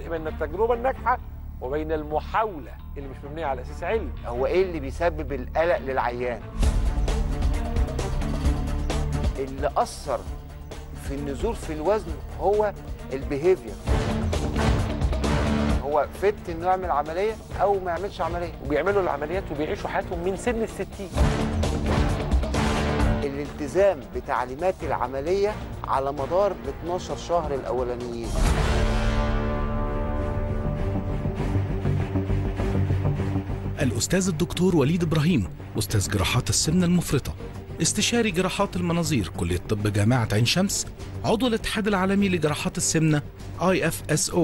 الفرق بين التجربه الناجحه وبين المحاوله اللي مش مبنيه على اساس علمي هو ايه اللي بيسبب القلق للعيان اللي اثر في النزول في الوزن هو البيهيفير هو فت انه يعمل عمليه او ما يعملش عمليه وبيعملوا العمليات وبيعيشوا حياتهم من سن الستين الالتزام بتعليمات العمليه على مدار ال 12 شهر الاولانيين الأستاذ الدكتور وليد إبراهيم أستاذ جراحات السمنة المفرطة استشاري جراحات المناظير كلية طب جامعة عين شمس عضو الاتحاد العالمي لجراحات السمنة IFSO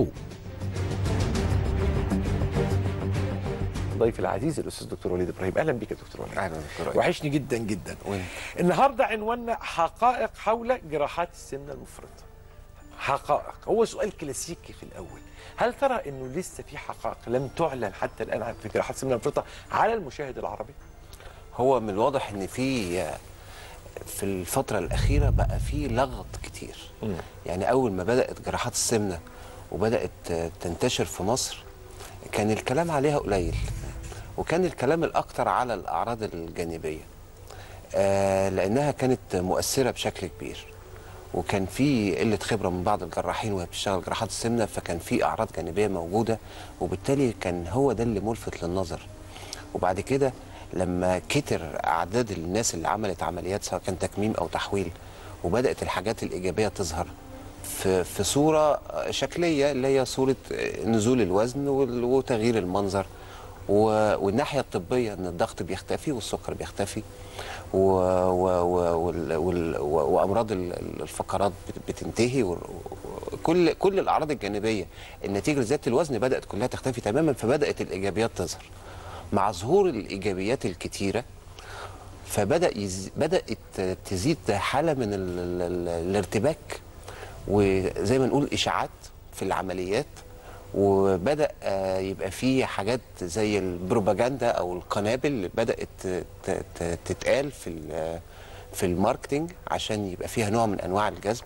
ضيفي العزيز الاستاذ دكتور وليد ابراهيم اهلا بك يا دكتور وليد اهلا دكتور وحشني جدا جدا وانت النهارده عنواننا حقائق حول جراحات السمنه المفرطه حقائق هو سؤال كلاسيكي في الاول هل ترى انه لسه في حقائق لم تعلن حتى الان في جراحات السمنه المفرطه على المشاهد العربي هو من الواضح ان في في الفترة الأخيرة بقى في لغط كتير مم. يعني أول ما بدأت جراحات السمنة وبدأت تنتشر في مصر كان الكلام عليها قليل وكان الكلام الأكتر على الأعراض الجانبية آه لأنها كانت مؤثرة بشكل كبير وكان في قلة خبرة من بعض الجراحين وهي بتشتغل جراحات السمنة فكان في أعراض جانبية موجودة وبالتالي كان هو ده اللي ملفت للنظر وبعد كده لما كتر اعداد الناس اللي عملت عمليات سواء كان تكميم او تحويل وبدات الحاجات الايجابيه تظهر في في صوره شكليه اللي هي صوره نزول الوزن وال- وتغيير المنظر و- والناحيه الطبيه ان الضغط بيختفي والسكر بيختفي و و و وال- وال- و- وامراض ال- الفقرات بت- بتنتهي و- وكل كل الاعراض الجانبيه النتيجه لزياده الوزن بدات كلها تختفي تماما فبدات الايجابيات تظهر مع ظهور الايجابيات الكتيره فبدا يز... بدات تزيد حاله من ال... ال... ال... الارتباك وزي ما نقول اشاعات في العمليات وبدا آه، يبقى في حاجات زي البروباجندا او القنابل اللي بدات ت- ت- تتقال في ال- في الماركتينج عشان يبقى فيها نوع من انواع الجذب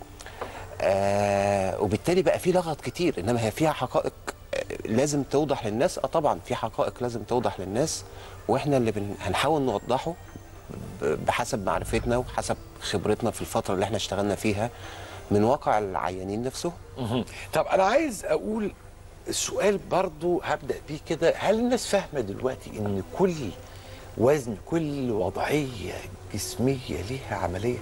آه وبالتالي بقى في لغط كتير انما هي فيها حقائق آه، لازم توضح للناس اه طبعا في حقائق لازم توضح للناس واحنا اللي بن... هنحاول نوضحه ب- بحسب معرفتنا وحسب خبرتنا في الفتره اللي احنا اشتغلنا فيها من واقع العيانين نفسهم طب انا عايز اقول السؤال برضو هبدا بيه كده هل الناس فاهمه دلوقتي ان كل وزن كل وضعيه جسميه ليها عمليه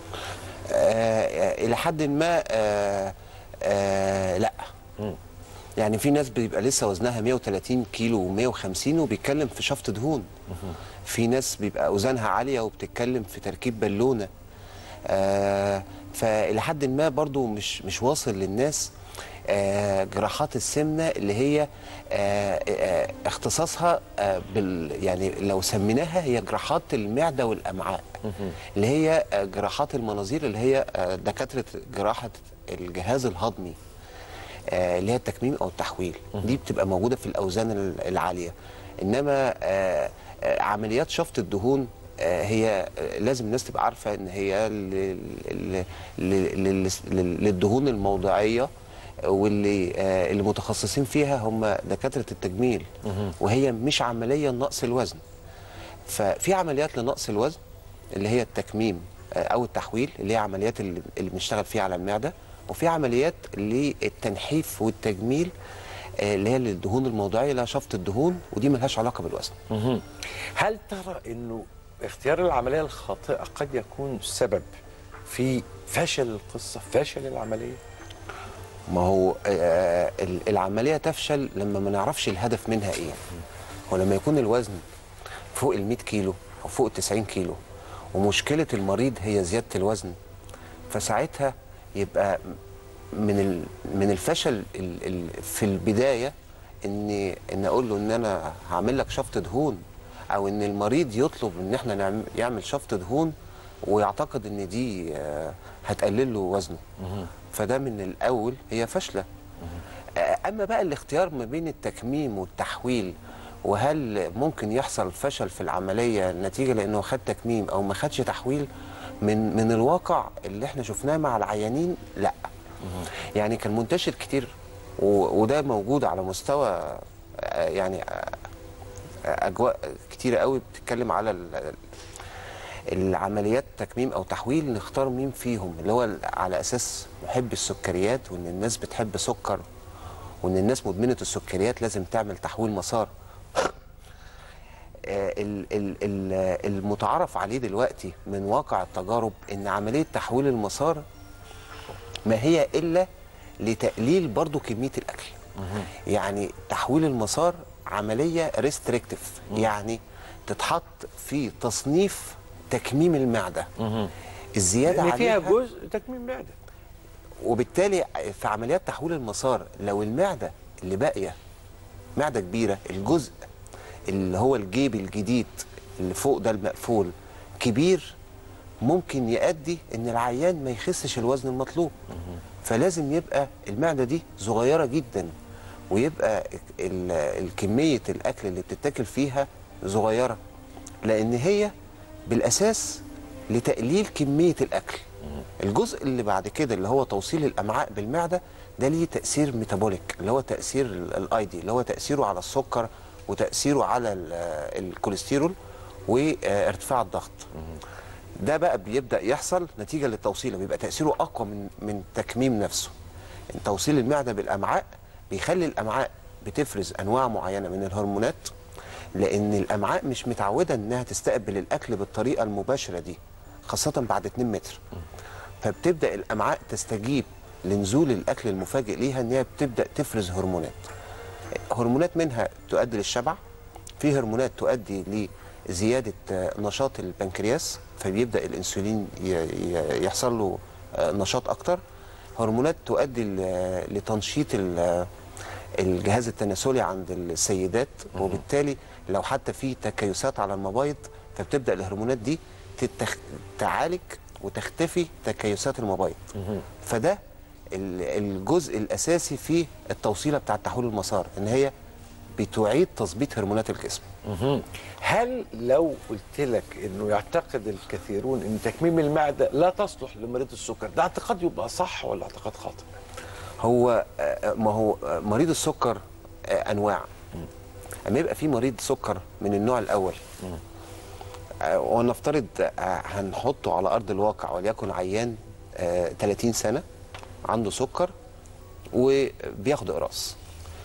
آه الى حد ما آه آه لا مم. يعني في ناس بيبقى لسه وزنها 130 كيلو و150 وبيتكلم في شفط دهون في ناس بيبقى اوزانها عاليه وبتتكلم في تركيب بالونه آه فالى حد ما برضو مش مش واصل للناس آه جراحات السمنه اللي هي آه آه اختصاصها آه بال يعني لو سميناها هي جراحات المعده والامعاء اللي هي آه جراحات المناظير اللي هي آه دكاتره جراحه الجهاز الهضمي آه، اللي هي التكميم او التحويل دي بتبقى موجوده في الاوزان ال- العاليه انما آه، آه، عمليات شفط الدهون آه، هي آه، لازم الناس تبقى عارفه ان هي ل- ل- ل- لل- لل- للدهون الموضعيه واللي آه، اللي متخصصين فيها هم دكاتره التجميل وهي مش عمليه نقص الوزن ففي عمليات لنقص الوزن اللي هي التكميم آه، او التحويل اللي هي عمليات اللي, اللي بنشتغل فيها على المعده وفي عمليات للتنحيف والتجميل آه، اللي هي للدهون الموضعيه لها شفط الدهون ودي ملهاش علاقه بالوزن هل ترى انه اختيار العمليه الخاطئه قد يكون سبب في فشل القصه فشل العمليه ما هو آه، ال- العمليه تفشل لما ما نعرفش الهدف منها ايه ولما يكون الوزن فوق ال 100 كيلو او فوق ال 90 كيلو ومشكله المريض هي زياده الوزن فساعتها يبقى من ال- من الفشل ال- ال- في البدايه ان ان اقول له ان انا هعمل لك شفط دهون او ان المريض يطلب ان احنا نعم- يعمل شفط دهون ويعتقد ان دي آه، هتقلل له وزنه فده من الاول هي فاشله آه، اما بقى الاختيار ما بين التكميم والتحويل وهل ممكن يحصل فشل في العمليه نتيجه لانه خد تكميم او ما خدش تحويل من من الواقع اللي احنا شفناه مع العيانين لا يعني كان منتشر كتير و- وده موجود على مستوى آه، يعني آه، اجواء كتيره قوي بتتكلم على ال- العمليات تكميم او تحويل نختار مين فيهم اللي هو على اساس محب السكريات وان الناس بتحب سكر وان الناس مدمنه السكريات لازم تعمل تحويل مسار آه، ال- ال- ال- المتعارف عليه دلوقتي من واقع التجارب ان عمليه تحويل المسار ما هي الا لتقليل برضو كميه الاكل يعني تحويل المسار عمليه ريستريكتيف يعني تتحط في تصنيف تكميم المعده الزياده لان فيها عليها جزء تكميم معده وبالتالي في عمليات تحويل المسار لو المعده اللي باقيه معده كبيره الجزء اللي هو الجيب الجديد اللي فوق ده المقفول كبير ممكن يؤدي ان العيان ما يخسش الوزن المطلوب فلازم يبقى المعده دي صغيره جدا ويبقى ال- الكميه الاكل اللي بتتاكل فيها صغيره لان هي بالاساس لتقليل كميه الاكل الجزء اللي بعد كده اللي هو توصيل الامعاء بالمعده ده ليه تاثير ميتابوليك اللي هو تاثير ال- الايدي اللي هو تاثيره على السكر وتاثيره على ال- الكوليسترول وارتفاع الضغط ده بقى بيبدا يحصل نتيجه للتوصيله بيبقى تاثيره اقوى من من تكميم نفسه توصيل المعده بالامعاء بيخلي الامعاء بتفرز انواع معينه من الهرمونات لان الامعاء مش متعوده انها تستقبل الاكل بالطريقه المباشره دي خاصه بعد 2 متر فبتبدا الامعاء تستجيب لنزول الاكل المفاجئ ليها ان هي بتبدا تفرز هرمونات هرمونات منها تؤدي للشبع في هرمونات تؤدي لزياده آه، نشاط البنكرياس فبيبدا الانسولين ي- ي- يحصل له آه، نشاط اكتر هرمونات تؤدي ل- لتنشيط ال- الجهاز التناسلي عند السيدات وبالتالي لو حتى في تكيسات على المبايض فبتبدا الهرمونات دي تتخ... تعالج وتختفي تكيسات المبايض فده ال- الجزء الاساسي في التوصيله بتاع تحويل المسار ان هي بتعيد تظبيط هرمونات الجسم هل لو قلت لك انه يعتقد الكثيرون ان تكميم المعده لا تصلح لمريض السكر ده اعتقاد يبقى صح ولا اعتقاد خاطئ هو آه، ما هو آه، مريض السكر آه، انواع اما يبقى في مريض سكر من النوع الاول آه، ونفترض آه، هنحطه على ارض الواقع وليكن عيان آه، 30 سنه عنده سكر وبياخد اقراص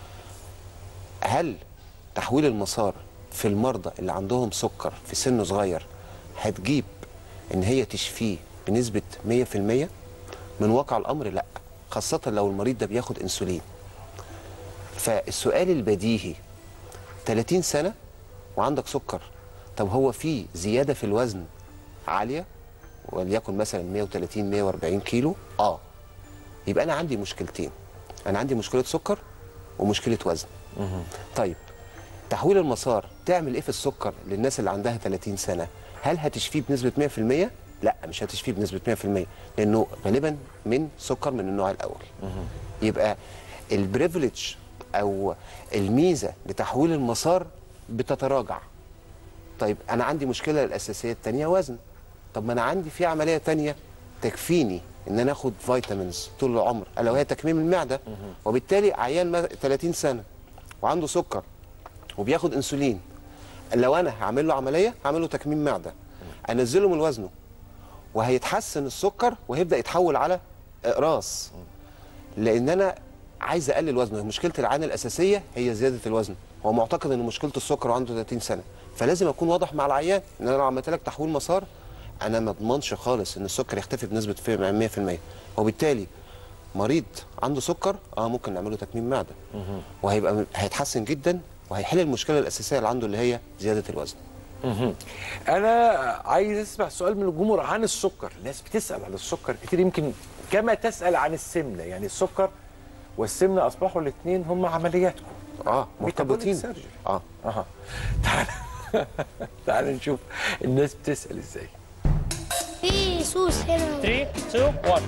هل تحويل المسار في المرضى اللي عندهم سكر في سن صغير هتجيب ان هي تشفيه بنسبه 100% من واقع الامر لا خاصه لو المريض ده بياخد انسولين فالسؤال البديهي 30 سنه وعندك سكر طب هو في زياده في الوزن عاليه وليكن مثلا 130 140 كيلو اه يبقى انا عندي مشكلتين انا عندي مشكله سكر ومشكله وزن طيب تحويل المسار تعمل ايه في السكر للناس اللي عندها 30 سنه هل هتشفيه بنسبه 100% لا مش هتشفيه بنسبه 100% لانه غالبا من سكر من النوع الاول يبقى البريفليج او الميزه لتحويل المسار بتتراجع طيب انا عندي مشكله الاساسيه الثانيه وزن طب ما انا عندي في عمليه تانية تكفيني ان انا اخد فيتامينز طول العمر الا وهي تكميم المعده وبالتالي عيان ما- 30 سنه وعنده سكر وبياخد انسولين لو انا هعمل له عمليه هعمل له تكميم معده انزله من وزنه وهيتحسن السكر وهيبدا يتحول على اقراص لان انا عايز اقلل وزنه مشكله العيان الاساسيه هي زياده الوزن هو معتقد ان مشكلته السكر وعنده 30 سنه فلازم اكون واضح مع العيان ان انا لو عملت لك تحويل مسار انا ما اضمنش خالص ان السكر يختفي بنسبه في- 100% وبالتالي مريض عنده سكر اه ممكن نعمل له تكميم معده وهيبقى هيتحسن جدا وهيحل المشكله الاساسيه اللي عنده اللي هي زياده الوزن انا عايز اسمع سؤال من الجمهور عن السكر الناس بتسال عن السكر كتير يمكن كما تسال عن السمنه يعني السكر والسمنه اصبحوا الاثنين هم عملياتكم اه Metabolic مرتبطين surgery. اه اها تعال تعال نشوف الناس بتسال ازاي في سوس هنا 3 2 1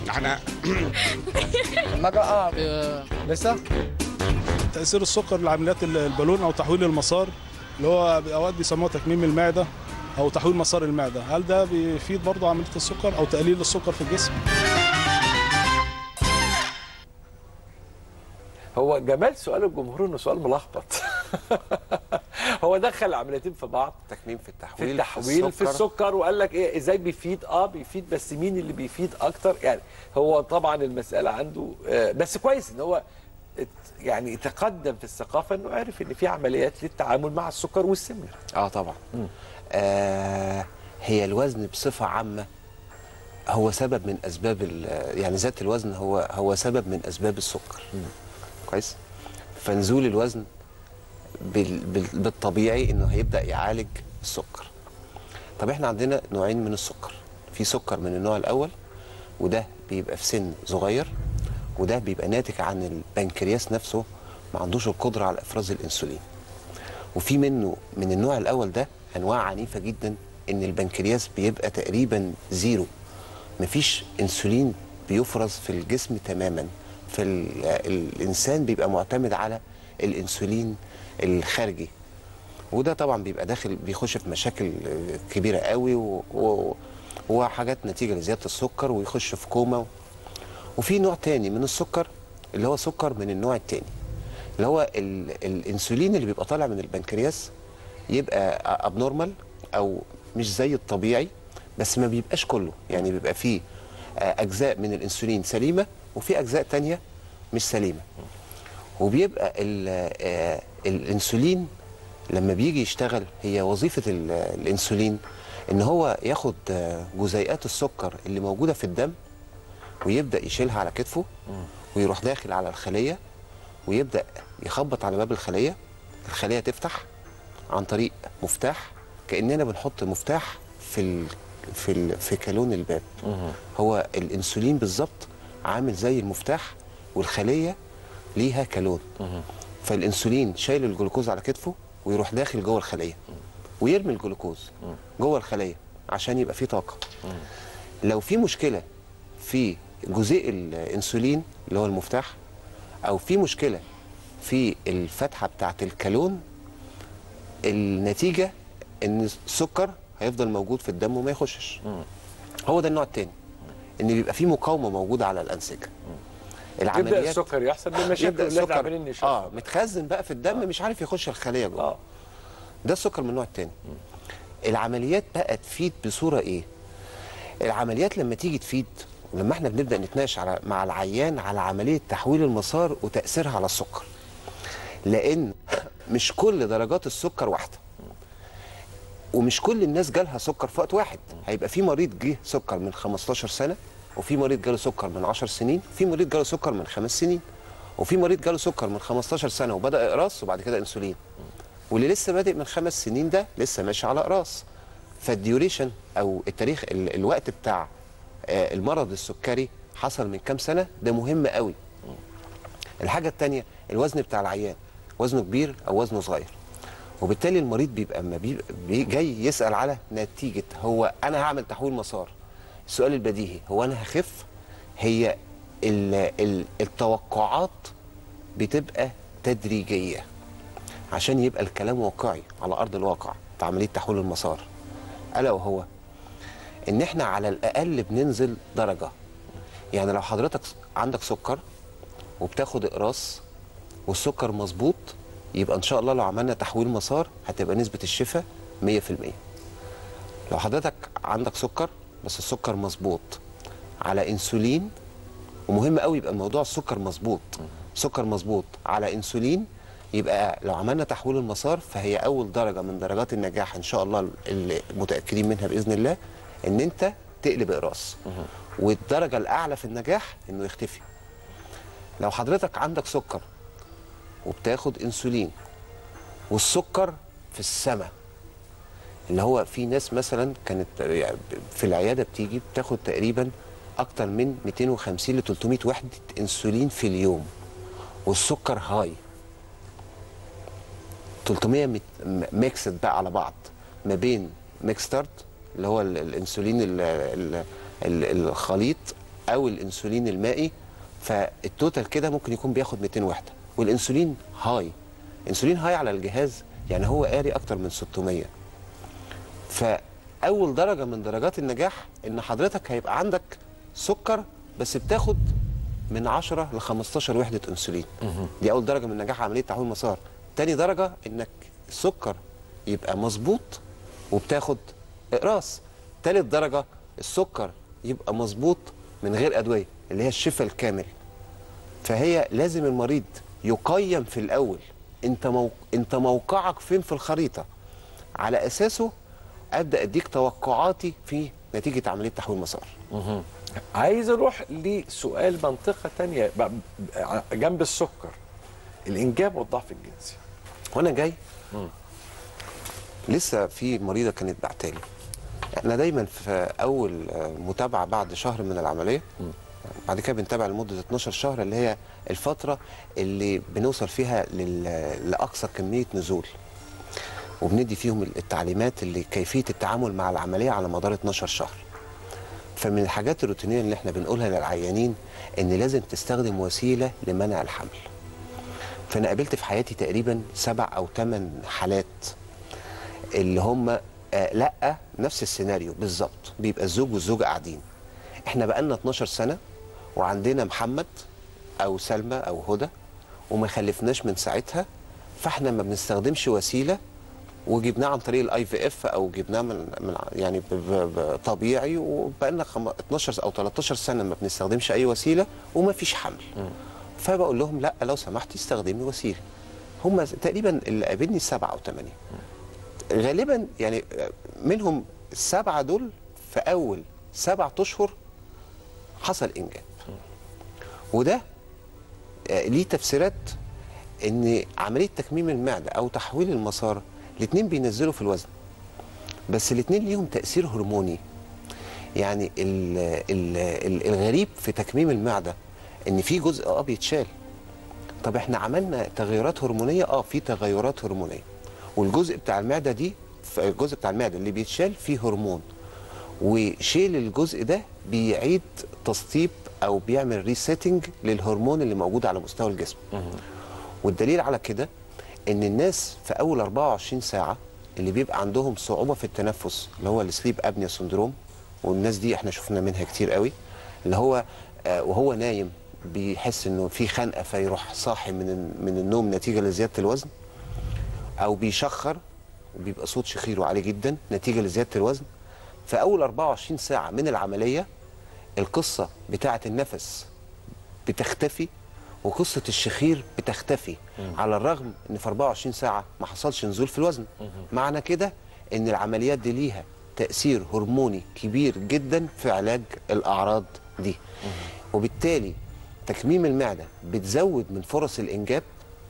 لسه تأثير السكر لعمليات ال- البالون أو تحويل المسار اللي هو أوقات بيسموه تكميم المعدة أو تحويل مسار المعدة هل ده بيفيد برضه عملية السكر أو تقليل السكر في الجسم؟ هو جمال سؤال الجمهور انه سؤال ملخبط هو دخل العمليتين في بعض تكميم في في التحويل التحويل في السكر وقال لك ايه ازاي بيفيد اه بيفيد بس مين اللي بيفيد اكتر يعني هو طبعا المساله عنده آه بس كويس ان هو ات- يعني تقدم في الثقافه انه عرف ان في عمليات للتعامل مع السكر والسمنه اه طبعا آه هي الوزن بصفه عامه هو سبب من اسباب ال- يعني ذات الوزن هو هو سبب من اسباب السكر كويس فنزول الوزن بال بال بالطبيعي انه هيبدا يعالج السكر طب احنا عندنا نوعين من السكر في سكر من النوع الاول وده بيبقى في سن صغير وده بيبقى ناتج عن البنكرياس نفسه ما عندوش القدره على افراز الانسولين وفي منه من النوع الاول ده انواع عنيفه جدا ان البنكرياس بيبقى تقريبا زيرو مفيش انسولين بيفرز في الجسم تماما فالانسان بيبقى معتمد على الانسولين الخارجي وده طبعا بيبقى داخل بيخش في مشاكل كبيره قوي و- و- وحاجات نتيجه لزياده السكر ويخش في كوما وفي نوع تاني من السكر اللي هو سكر من النوع التاني اللي هو ال الانسولين اللي بيبقى طالع من البنكرياس يبقى ابنورمال او مش زي الطبيعي بس ما بيبقاش كله يعني بيبقى فيه آه، اجزاء من الانسولين سليمه وفي اجزاء تانية مش سليمه وبيبقى ال آه، الانسولين لما بيجي يشتغل هي وظيفه ال- الانسولين ان هو ياخد آه، جزيئات السكر اللي موجوده في الدم ويبدا يشيلها على كتفه ويروح داخل على الخليه ويبدا يخبط على باب الخليه الخليه تفتح عن طريق مفتاح كاننا بنحط مفتاح في ال... في ال... في كالون الباب هو الانسولين بالظبط عامل زي المفتاح والخليه ليها كالون فالانسولين شايل الجلوكوز على كتفه ويروح داخل جوه الخليه ويرمي الجلوكوز جوه الخليه عشان يبقى فيه طاقه لو في مشكله في جزيء الانسولين اللي هو المفتاح او في مشكله في الفتحه بتاعه الكالون النتيجه ان السكر هيفضل موجود في الدم وما يخشش هو ده النوع الثاني ان بيبقى في مقاومه موجوده على الانسجه يبدا السكر يحصل بالمشاكل يبدا اللي احنا السكر عمالين نشوفها اه متخزن بقى في الدم مش عارف يخش الخليه جوه اه ده السكر من النوع الثاني العمليات بقى تفيد بصوره ايه العمليات لما تيجي تفيد ولما احنا بنبدا نتناقش على مع العيان على عمليه تحويل المسار وتاثيرها على السكر لان مش كل درجات السكر واحده ومش كل الناس جالها سكر في وقت واحد هيبقى في مريض جه سكر من 15 سنه وفي مريض جاله سكر من 10 سنين وفي مريض جاله سكر من خمس سنين وفي مريض جاله سكر من 15 سنه وبدا اقراص وبعد كده انسولين واللي لسه بادئ من خمس سنين ده لسه ماشي على اقراص فالديوريشن او التاريخ ال- الوقت بتاع آه، المرض السكري حصل من كام سنه ده مهم قوي الحاجه الثانيه الوزن بتاع العيان وزنه كبير او وزنه صغير وبالتالي المريض بيبقى اما بيبقى بي- جاي يسال على نتيجه هو انا هعمل تحويل مسار السؤال البديهي هو انا هخف هي ال ال التوقعات بتبقى تدريجيه عشان يبقى الكلام واقعي على ارض الواقع في عمليه تحويل المسار الا وهو ان احنا على الاقل بننزل درجه يعني لو حضرتك عندك سكر وبتاخد اقراص والسكر مظبوط يبقى ان شاء الله لو عملنا تحويل مسار هتبقى نسبه الشفاء 100% لو حضرتك عندك سكر بس السكر مظبوط على انسولين ومهم قوي يبقى موضوع السكر مظبوط سكر مظبوط على انسولين يبقى لو عملنا تحويل المسار فهي اول درجه من درجات النجاح ان شاء الله اللي متاكدين منها باذن الله ان انت تقلب اقراص والدرجه الاعلى في النجاح انه يختفي لو حضرتك عندك سكر وبتاخد انسولين والسكر في السماء اللي هو في ناس مثلا كانت في العياده بتيجي بتاخد تقريبا اكتر من 250 ل 300 وحده انسولين في اليوم والسكر هاي 300 مت- م- ميكسد بقى على بعض ما بين ميكستارد اللي هو ال- الانسولين ال- ال- ال- الخليط او الانسولين المائي فالتوتال كده ممكن يكون بياخد 200 وحده والانسولين هاي انسولين هاي على الجهاز يعني هو قاري اكتر من 600 فاول درجه من درجات النجاح ان حضرتك هيبقى عندك سكر بس بتاخد من 10 ل 15 وحده انسولين دي اول درجه من نجاح عمليه تحويل المسار تاني درجه انك السكر يبقى مظبوط وبتاخد اقراص تالت درجه السكر يبقى مظبوط من غير ادويه اللي هي الشفاء الكامل فهي لازم المريض يقيم في الاول انت مو... انت موقعك فين في الخريطه على اساسه ابدا اديك توقعاتي في نتيجه عمليه تحويل مسار عايز اروح لسؤال منطقه تانية ب- ب- جنب السكر الانجاب والضعف الجنسي وانا جاي لسه في مريضه كانت بعتالي احنا دايما في اول آه، متابعه بعد شهر من العمليه بعد كده بنتابع لمده 12 شهر اللي هي الفتره اللي بنوصل فيها لل- لاقصى كميه نزول وبندي فيهم التعليمات اللي كيفيه التعامل مع العمليه على مدار 12 شهر فمن الحاجات الروتينيه اللي احنا بنقولها للعيانين ان لازم تستخدم وسيله لمنع الحمل فانا قابلت في حياتي تقريبا سبع او ثمان حالات اللي هم آه لا نفس السيناريو بالظبط بيبقى الزوج والزوجه قاعدين احنا بقالنا 12 سنه وعندنا محمد او سلمى او هدى وما خلفناش من ساعتها فاحنا ما بنستخدمش وسيله وجبناه عن طريق الاي في اف او جبناه من, من يعني ب- ب- ب- طبيعي وبقالنا خم- 12 او 13 سنه ما بنستخدمش اي وسيله وما فيش حمل فبقول لهم لا لو سمحتي استخدمي وسيله هم تقريبا اللي قابلني سبعه او ثمانيه غالبا يعني منهم السبعه دول في اول سبعة اشهر حصل انجاب وده آه، ليه تفسيرات ان عمليه تكميم المعده او تحويل المسار الاثنين بينزلوا في الوزن بس الاثنين ليهم تاثير هرموني يعني ال ال ال الغريب في تكميم المعده ان في جزء اه بيتشال طب احنا عملنا تغيرات هرمونيه اه في تغيرات هرمونيه والجزء بتاع المعده دي ف- الجزء بتاع المعده اللي بيتشال فيه هرمون وشيل الجزء ده بيعيد تسطيب او بيعمل ريسيتنج للهرمون اللي موجود على مستوى الجسم والدليل على كده ان الناس في اول 24 ساعه اللي بيبقى عندهم صعوبه في التنفس اللي هو السليب ابنيا سندروم والناس دي احنا شفنا منها كتير قوي اللي هو آه وهو نايم بيحس انه في خنقه فيروح صاحي من ال- من النوم نتيجه لزياده الوزن او بيشخر وبيبقى صوت شخيره عالي جدا نتيجه لزياده الوزن في اول 24 ساعه من العمليه القصه بتاعه النفس بتختفي وقصه الشخير بتختفي على الرغم ان في 24 ساعه ما حصلش نزول في الوزن معنى كده ان العمليات دي ليها تاثير هرموني كبير جدا في علاج الاعراض دي وبالتالي تكميم المعده بتزود من فرص الانجاب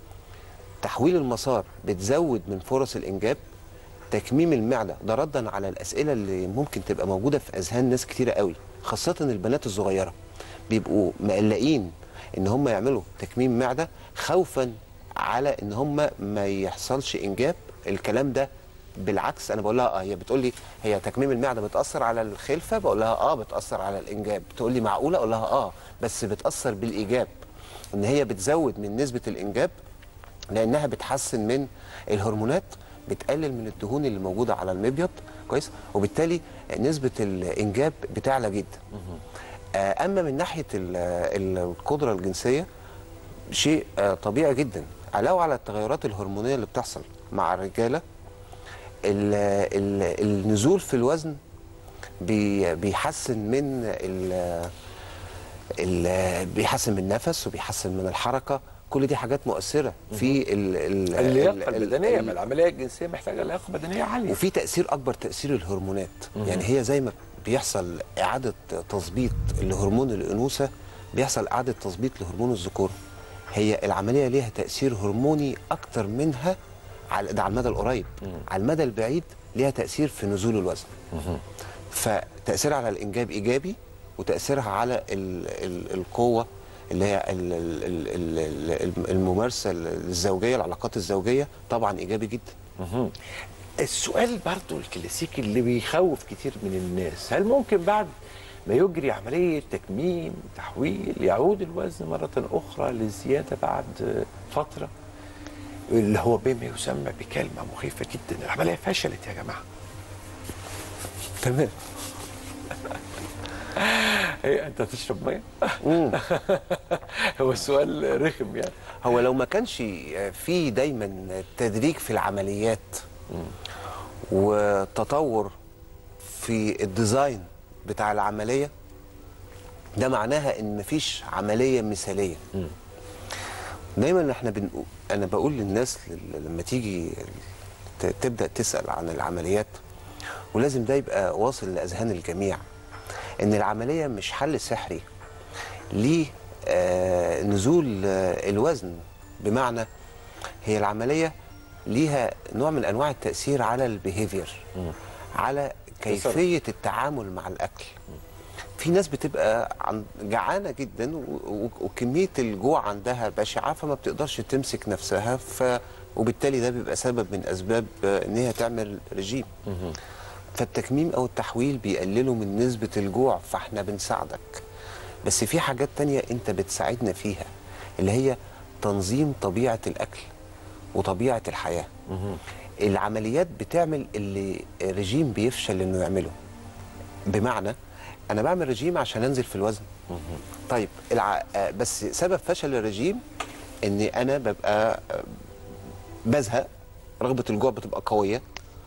تحويل المسار بتزود من فرص الانجاب تكميم المعده ده ردا على الاسئله اللي ممكن تبقى موجوده في اذهان ناس كتيره قوي خاصه البنات الصغيره بيبقوا مقلقين ان هم يعملوا تكميم معده خوفا على ان هم ما يحصلش انجاب الكلام ده بالعكس انا بقول لها اه هي بتقول لي هي تكميم المعده بتاثر على الخلفه بقول لها اه بتاثر على الانجاب بتقول لي معقوله اقول لها اه بس بتاثر بالايجاب ان هي بتزود من نسبه الانجاب لانها بتحسن من الهرمونات بتقلل من الدهون اللي موجوده على المبيض كويس وبالتالي نسبه الانجاب بتعلى جدا آه، اما من ناحيه ال- ال- القدره الجنسيه شيء آه، طبيعي جدا علاوه على التغيرات الهرمونيه اللي بتحصل مع الرجاله ال- ال- النزول في الوزن بي- بيحسن من ال- ال- بيحسن من النفس وبيحسن من الحركه كل دي حاجات مؤثره في ال ال اللياقه ال- ال- البدنيه ال- ما العمليه الجنسيه محتاجه لياقه بدنيه عاليه وفي تاثير اكبر تاثير الهرمونات يعني هي زي ما بيحصل اعاده تظبيط لهرمون الانوثه بيحصل اعاده تظبيط لهرمون الذكوره هي العمليه ليها تاثير هرموني اكتر منها على ده على المدى القريب على المدى البعيد ليها تاثير في نزول الوزن فتاثيرها على الانجاب ايجابي وتاثيرها على ال ال القوه اللي هي ال ال ال ال الممارسه الزوجيه العلاقات الزوجيه طبعا ايجابي جدا السؤال برضو الكلاسيكي اللي بيخوف كتير من الناس هل ممكن بعد ما يجري عملية تكميم تحويل يعود الوزن مرة أخرى للزيادة بعد فترة اللي هو بما يسمى بكلمة مخيفة جدا العملية فشلت يا جماعة تمام ايه انت تشرب ميه هو السؤال رخم يعني هو لو ما كانش في دايما تدريج في العمليات وتطور في الديزاين بتاع العمليه ده معناها ان مفيش عمليه مثاليه دايما احنا بنقول انا بقول للناس ل- لما تيجي ت- تبدا تسال عن العمليات ولازم ده يبقى واصل لاذهان الجميع ان العمليه مش حل سحري ليه آه نزول آه الوزن بمعنى هي العمليه ليها نوع من انواع التاثير على البيهيفير على كيفيه التعامل مع الاكل في ناس بتبقى عن- جعانه جدا و- و- وكميه الجوع عندها بشعه فما بتقدرش تمسك نفسها ف وبالتالي ده بيبقى سبب من اسباب آه، ان هي تعمل رجيم فالتكميم او التحويل بيقللوا من نسبه الجوع فاحنا بنساعدك بس في حاجات تانية انت بتساعدنا فيها اللي هي تنظيم طبيعه الاكل وطبيعه الحياه العمليات بتعمل اللي الرجيم بيفشل انه يعمله بمعنى انا بعمل رجيم عشان انزل في الوزن طيب الع... آه، بس سبب فشل الرجيم ان انا ببقى آه، بزهق رغبه الجوع بتبقى قويه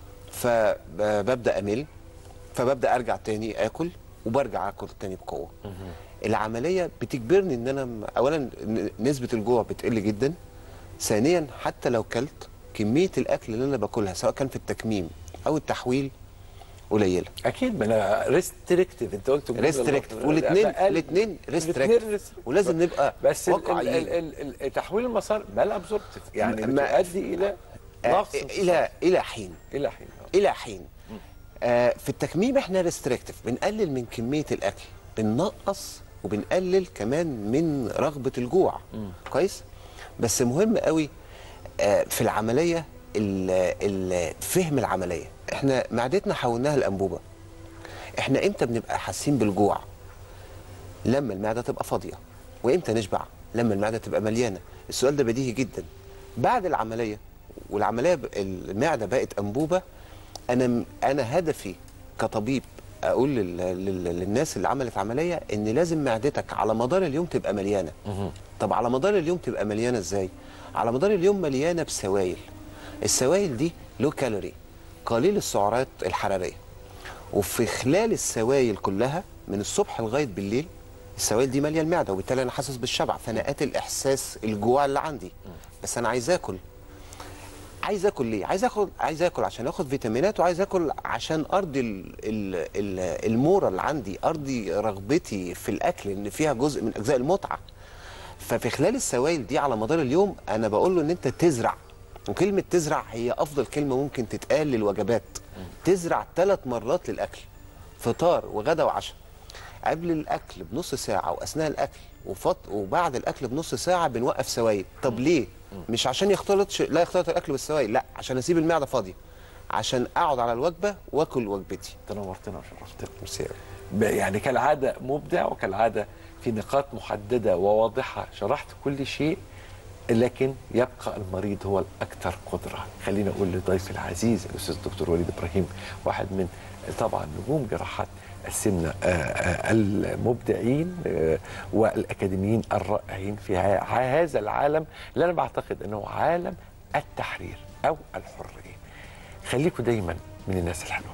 فببدا امل فببدا ارجع تاني اكل وبرجع اكل تاني بقوه العمليه بتجبرني ان انا م- اولا ن- نسبه الجوع بتقل جدا ثانيا حتى لو كلت كميه الاكل اللي انا باكلها سواء كان في التكميم او التحويل قليله اكيد ما انا ريستريكتيف انت قلت الجملة ريستريكت اللطيفة. والاثنين أقل. الاثنين الاتنين ريستريكت restrict. ولازم نبقى بس ال- ال- واقعيين ال- ال- ال- تحويل المسار مال ابزوربتيف يعني ما- بتؤدي الى آه، نقص الى الى حين الى حين آه. الى حين آه في التكميم احنا ريستريكتيف بنقلل من كميه الاكل بننقص وبنقلل كمان من رغبه الجوع كويس بس مهم قوي آه في العمليه ال- ال- فهم العمليه احنا معدتنا حولناها الانبوبه احنا امتى بنبقى حاسين بالجوع لما المعده تبقى فاضيه وامتى نشبع لما المعده تبقى مليانه السؤال ده بديهي جدا بعد العمليه والعمليه ب- المعده بقت انبوبه انا انا هدفي كطبيب اقول لل... لل... للناس اللي عملت عمليه ان لازم معدتك على مدار اليوم تبقى مليانه طب على مدار اليوم تبقى مليانه ازاي على مدار اليوم مليانه بسوائل السوائل دي لو كالوري قليل السعرات الحراريه وفي خلال السوائل كلها من الصبح لغايه بالليل السوائل دي ماليه المعده وبالتالي انا حاسس بالشبع فانا قاتل احساس الجوع اللي عندي بس انا عايز اكل عايز اكل ليه عايز اكل عايز اكل عشان اخد فيتامينات وعايز اكل عشان ارضي ال- ال- ال- المورا اللي عندي ارضي رغبتي في الاكل ان فيها جزء من اجزاء المتعه ففي خلال السوائل دي على مدار اليوم انا بقول له ان انت تزرع وكلمه تزرع هي افضل كلمه ممكن تتقال للوجبات تزرع ثلاث مرات للاكل فطار وغدا وعشاء قبل الاكل بنص ساعه واثناء الاكل وفط وبعد الاكل بنص ساعه بنوقف سوائل طب ليه مش عشان يختلط لا يختلط الاكل بالسوائل لا عشان اسيب المعده فاضيه عشان اقعد على الوجبه واكل وجبتي تنورتنا وشرفتنا ميرسي ب- يعني كالعاده مبدع وكالعاده في نقاط محدده وواضحه شرحت كل شيء لكن يبقى المريض هو الاكثر قدره خلينا اقول لضيفي العزيز الاستاذ الدكتور وليد ابراهيم واحد من طبعا نجوم جراحات السمنه آه، آه، المبدعين آه، والاكاديميين الرائعين في ه- هذا العالم اللي انا بعتقد انه عالم التحرير او الحريه خليكم دايما من الناس الحلوه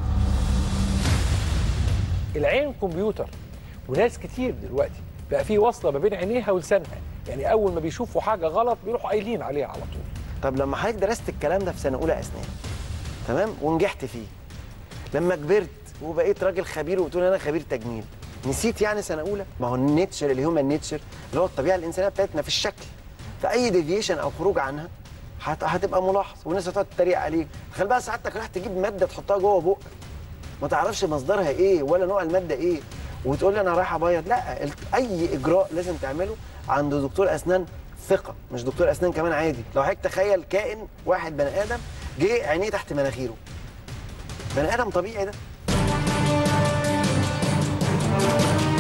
العين كمبيوتر وناس كتير دلوقتي بقى في وصله ما بين عينيها ولسانها يعني اول ما بيشوفوا حاجه غلط بيروحوا قايلين عليها على طول طب لما حضرتك درست الكلام ده في سنه اولى اسنان تمام ونجحت فيه لما كبرت وبقيت راجل خبير وبتقول انا خبير تجميل نسيت يعني سنه اولى ما هو النيتشر الهيومن نيتشر اللي هو الطبيعه الانسانيه بتاعتنا في الشكل فاي ديفيشن او خروج عنها هت- هتبقى ملاحظ والناس هتقعد تتريق عليك تخيل بقى سعادتك راح تجيب ماده تحطها جوه بقك ما تعرفش مصدرها ايه ولا نوع الماده ايه وتقول لي انا رايح ابيض لا ال- اي اجراء لازم تعمله عند دكتور اسنان ثقه مش دكتور اسنان كمان عادي لو حضرتك تخيل كائن واحد بني ادم جه عينيه تحت مناخيره بني ادم طبيعي ده